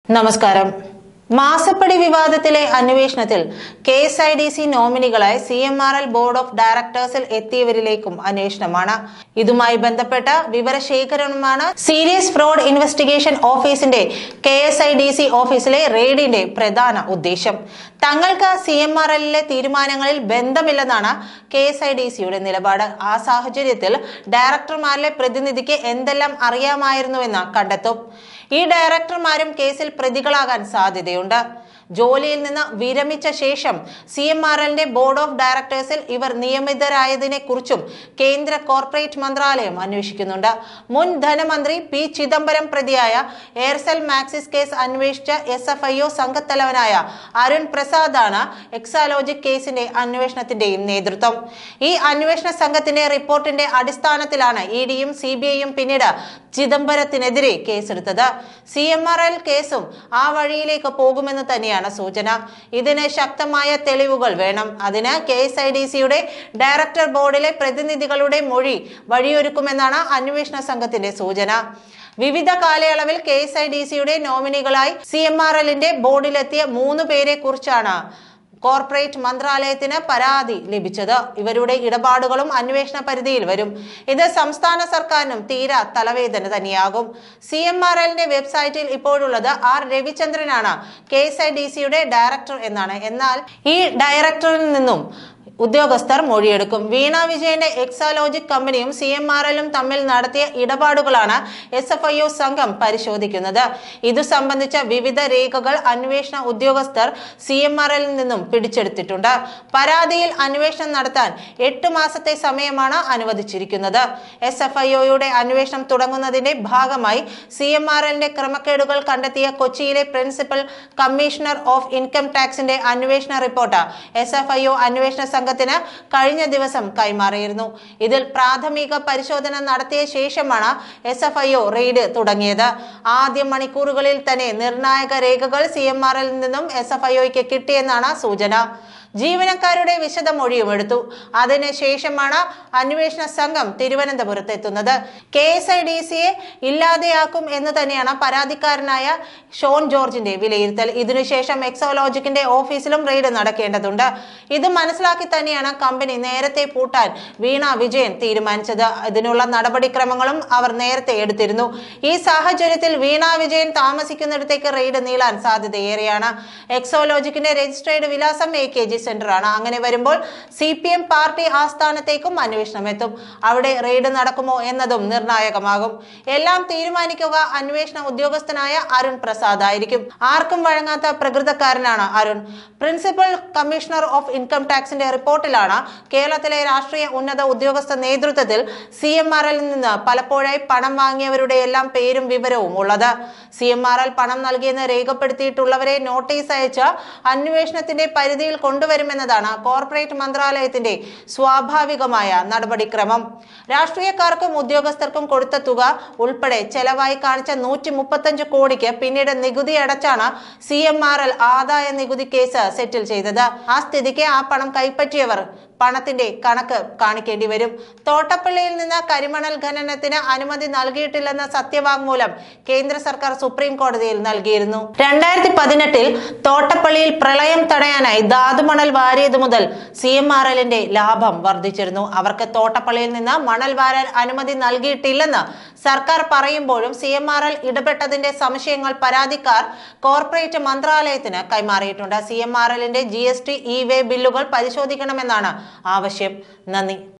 നമസ്കാരം മാസപ്പടി വിവാദത്തിലെ അന്വേഷണത്തിൽ K S I D C നോമിനികളായി C M R L board of ഡയറക്ടേഴ്സിൽ എത്തിയവരിലേക്കും അന്വേഷണമാണ് ഇതുമായി ബന്ധപ്പെട്ട വിവരശേഖരണമാണ് സീരിയസ് ഫ്രോഡ് ഇൻവെസ്റ്റിഗേഷൻ ഓഫീസിന്റെ K S I D C ഓഫീസിലെ റെയ്ഡിന്റെ പ്രധാന ഉദ്ദേശം തങ്ങൾക്ക് സി എം ആർ എല്ലിലെ തീരുമാനങ്ങളിൽ ബന്ധമില്ലെന്നാണ് കെ എസ് ഐ ഡി സിയുടെ നിലപാട് ആ സാഹചര്യത്തിൽ ഡയറക്ടർമാരിലെ പ്രതിനിധിക്ക് എന്തെല്ലാം അറിയാമായിരുന്നുവെന്ന് കണ്ടെത്തും ഈ ഡയറക്ടർമാരും കേസിൽ പ്രതികളാകാൻ സാധ്യതയുണ്ട് ജോലിയിൽ നിന്ന് വിരമിച്ച ശേഷം സി എം ആർ എല്ലിന്റെ ബോർഡ് ഓഫ് ഡയറക്ടേഴ്സിൽ ഇവർ നിയമിതരായതിനെ കുറിച്ചും കേന്ദ്ര കോർപ്പറേറ്റ് മന്ത്രാലയം അന്വേഷിക്കുന്നുണ്ട് മുൻ ധനമന്ത്രി പി ചിദംബരം പ്രതിയായ എയർസെൽ മാക്സിസ് കേസ് അന്വേഷിച്ച എസ് എഫ് ഐ ഒ സംഘത്തലവനായ അരുൺ പ്രസാദാണ് എക്സാലോജിക് കേസിന്റെ അന്വേഷണത്തിന്റെയും നേതൃത്വം ഈ അന്വേഷണ സംഘത്തിന്റെ റിപ്പോർട്ടിന്റെ അടിസ്ഥാനത്തിലാണ് ഇ ഡിയും സി ബി ഐയും പിന്നീട് ചിദംബരത്തിനെതിരെ കേസെടുത്തത് സി എം ആർ എൽ കേസും ആ വഴിയിലേക്ക് പോകുമെന്ന് തന്നെയാണ് സൂചന ഇതിന് ശക്തമായ തെളിവുകൾ വേണം അതിന് കെ എസ് ഐ ഡി സിയുടെ ഡയറക്ടർ ബോർഡിലെ പ്രതിനിധികളുടെ മൊഴി വഴിയൊരുക്കുമെന്നാണ് അന്വേഷണ സംഘത്തിന്റെ സൂചന വിവിധ കാലയളവിൽ കെ എസ് ഐ ഡി സിയുടെ നോമിനികളായി സി എം ആർ എല്ലിന്റെ ബോർഡിലെത്തിയ മൂന്ന് പേരെ കുറിച്ചാണ് കോർപ്പറേറ്റ് മന്ത്രാലയത്തിന് പരാതി ലഭിച്ചത് ഇവരുടെ ഇടപാടുകളും അന്വേഷണ പരിധിയിൽ വരും ഇത് സംസ്ഥാന സർക്കാരിനും തീര തലവേദന തന്നെയാകും സി എം ആർ എല്ലിന്റെ വെബ്സൈറ്റിൽ ഇപ്പോഴുള്ളത് ആർ രവിചന്ദ്രനാണ് കെ എസ് ഐ ഡി സിയുടെ ഡയറക്ടർ എന്നാണ് എന്നാൽ ഈ ഡയറക്ടറിൽ നിന്നും ഉദ്യോഗസ്ഥർ മൊഴിയെടുക്കും വീണ വിജയന്റെ എക്സാലോജിക് കമ്പനിയും സി എം ആർ എല്ലും തമ്മിൽ നടത്തിയ ഇടപാടുകളാണ് എസ് എഫ് ഐ ഒ സംഘം പരിശോധിക്കുന്നത് ഇതു സംബന്ധിച്ച വിവിധ രേഖകൾ അന്വേഷണ ഉദ്യോഗസ്ഥർ സി എം ആർ എല്ലിൽ നിന്നും പിടിച്ചെടുത്തിട്ടുണ്ട് പരാതിയിൽ അന്വേഷണം നടത്താൻ എട്ട് മാസത്തെ സമയമാണ് അനുവദിച്ചിരിക്കുന്നത് എസ് എഫ് ഐ ഒയുടെ അന്വേഷണം തുടങ്ങുന്നതിന്റെ ഭാഗമായി സി എം ആർ എല്ലിന്റെ ക്രമക്കേടുകൾ കണ്ടെത്തിയ കൊച്ചിയിലെ പ്രിൻസിപ്പൽ കമ്മീഷണർ ഓഫ് ഇൻകം ടാക്സിന്റെ അന്വേഷണ report S F I O അന്വേഷണ സംഘത്തിന് കഴിഞ്ഞ ദിവസം കൈമാറിയിരുന്നു ഇതിൽ പ്രാഥമിക പരിശോധന നടത്തിയ ശേഷമാണ് S F I O raid തുടങ്ങിയത് ആദ്യ മണിക്കൂറുകളിൽ തന്നെ നിർണായക രേഖകൾ സി എം ആർ എൽ നിന്നും എസ് എഫ് ഐ ഒക്ക് കിട്ടിയെന്നാണ് സൂചന ജീവനക്കാരുടെ വിശദമൊഴിയും എടുത്തു അതിനുശേഷമാണ് അന്വേഷണ സംഘം തിരുവനന്തപുരത്ത് എത്തുന്നത് കെ എസ് ഐ ഡി സിയെ ഇല്ലാതെയാക്കും എന്ന് തന്നെയാണ് പരാതിക്കാരനായ ഷോൺ ജോർജിന്റെ വിലയിരുത്തൽ ഇതിനുശേഷം എക്സോലോജിക്കിന്റെ ഓഫീസിലും റെയ്ഡ് നടക്കേണ്ടതുണ്ട് ഇത് മനസ്സിലാക്കി തന്നെയാണ് കമ്പനി നേരത്തെ പൂട്ടാൻ വീണ വിജയൻ തീരുമാനിച്ചത് ഇതിനുള്ള നടപടിക്രമങ്ങളും അവർ നേരത്തെ എടുത്തിരുന്നു ഈ സാഹചര്യത്തിൽ വീണ വിജയൻ താമസിക്കുന്നിടത്തേക്ക് റെയ്ഡ് നീളാൻ സാധ്യതയേറെയാണ് എക്സോലോജിക്കിന്റെ രജിസ്ട്രേഡ് വിലാസം എ കെ ജി സെന്റർ ആണ് അങ്ങനെ വരുമ്പോൾ സി പി എം പാർട്ടി ആസ്ഥാനത്തേക്കും അന്വേഷണം എത്തും അവിടെ റെയ്ഡ് നടക്കുമോ എന്നതും നിർണായകമാകും എല്ലാം തീരുമാനിക്കുക അന്വേഷണ ഉദ്യോഗസ്ഥനായ അരുൺ പ്രസാദ് ആയിരിക്കും ആർക്കും വഴങ്ങാത്ത പ്രകൃതക്കാരനാണ് Arun principal commissioner of income ടാക്സിന്റെ റിപ്പോർട്ടിലാണ് കേരളത്തിലെ രാഷ്ട്രീയ ഉന്നത ഉദ്യോഗസ്ഥ നേതൃത്വത്തിൽ സി എം ആർ എല്ലിൽ നിന്ന് പലപ്പോഴായി പണം വാങ്ങിയവരുടെ എല്ലാം പേരും വിവരവും ഉള്ളത് സി എം ആർ എൽ പണം നൽകിയെന്ന് രേഖപ്പെടുത്തിയിട്ടുള്ളവരെ നോട്ടീസ് അയച്ച് അന്വേഷണത്തിന്റെ പരിധിയിൽ കൊണ്ടുവരുമെന്നതാണ് കോർപ്പറേറ്റ് മന്ത്രാലയത്തിന്റെ സ്വാഭാവികമായ നടപടിക്രമം രാഷ്ട്രീയക്കാർക്കും ഉദ്യോഗസ്ഥർക്കും കൊടുത്ത തുക ഉൾപ്പെടെ ചെലവായി കാണിച്ച നൂറ്റി മുപ്പത്തഞ്ച് കോടിക്ക് പിന്നീട് നികുതി അടച്ചാണ് സി എം ആർ എൽ ആദായ നികുതി കേസ് സെറ്റിൽ ചെയ്തത് ആ സ്ഥിതിക്ക് ആ പണം കൈപ്പറ്റിയവർ പണത്തിന്റെ കണക്ക് കാണിക്കേണ്ടി വരും തോട്ടപ്പള്ളിയിൽ നിന്ന് കരിമണൽ ഖനനത്തിന് അനുമതി നൽകിയിട്ടില്ലെന്ന സത്യവാങ്മൂലം കേന്ദ്ര സർക്കാർ സുപ്രീം കോടതിയിൽ നൽകിയിരുന്നു രണ്ടായിരത്തി പതിനെട്ടിൽ തോട്ടപ്പള്ളിയിൽ പ്രളയം തടയാനായി ധാതുമണൽ വാരിയത് മുതൽ സി എം ആർ എല്ലിന്റെ ലാഭം വർദ്ധിച്ചിരുന്നു അവർക്ക് തോട്ടപ്പള്ളിയിൽ നിന്ന് മണൽ വാരാൻ അനുമതി നൽകിയിട്ടില്ലെന്ന് സർക്കാർ പറയുമ്പോഴും സി എം ആർ എൽ ഇടപെട്ടതിന്റെ സംശയങ്ങൾ പരാതിക്കാർ കോർപ്പറേറ്റ് മന്ത്രാലയത്തിന് കൈമാറിയിട്ടുണ്ട് സി എം ആർ എല്ലിന്റെ G S T E way ബില്ലുകൾ പരിശോധിക്കണമെന്നാണ് ആവശ്യം നന്ദി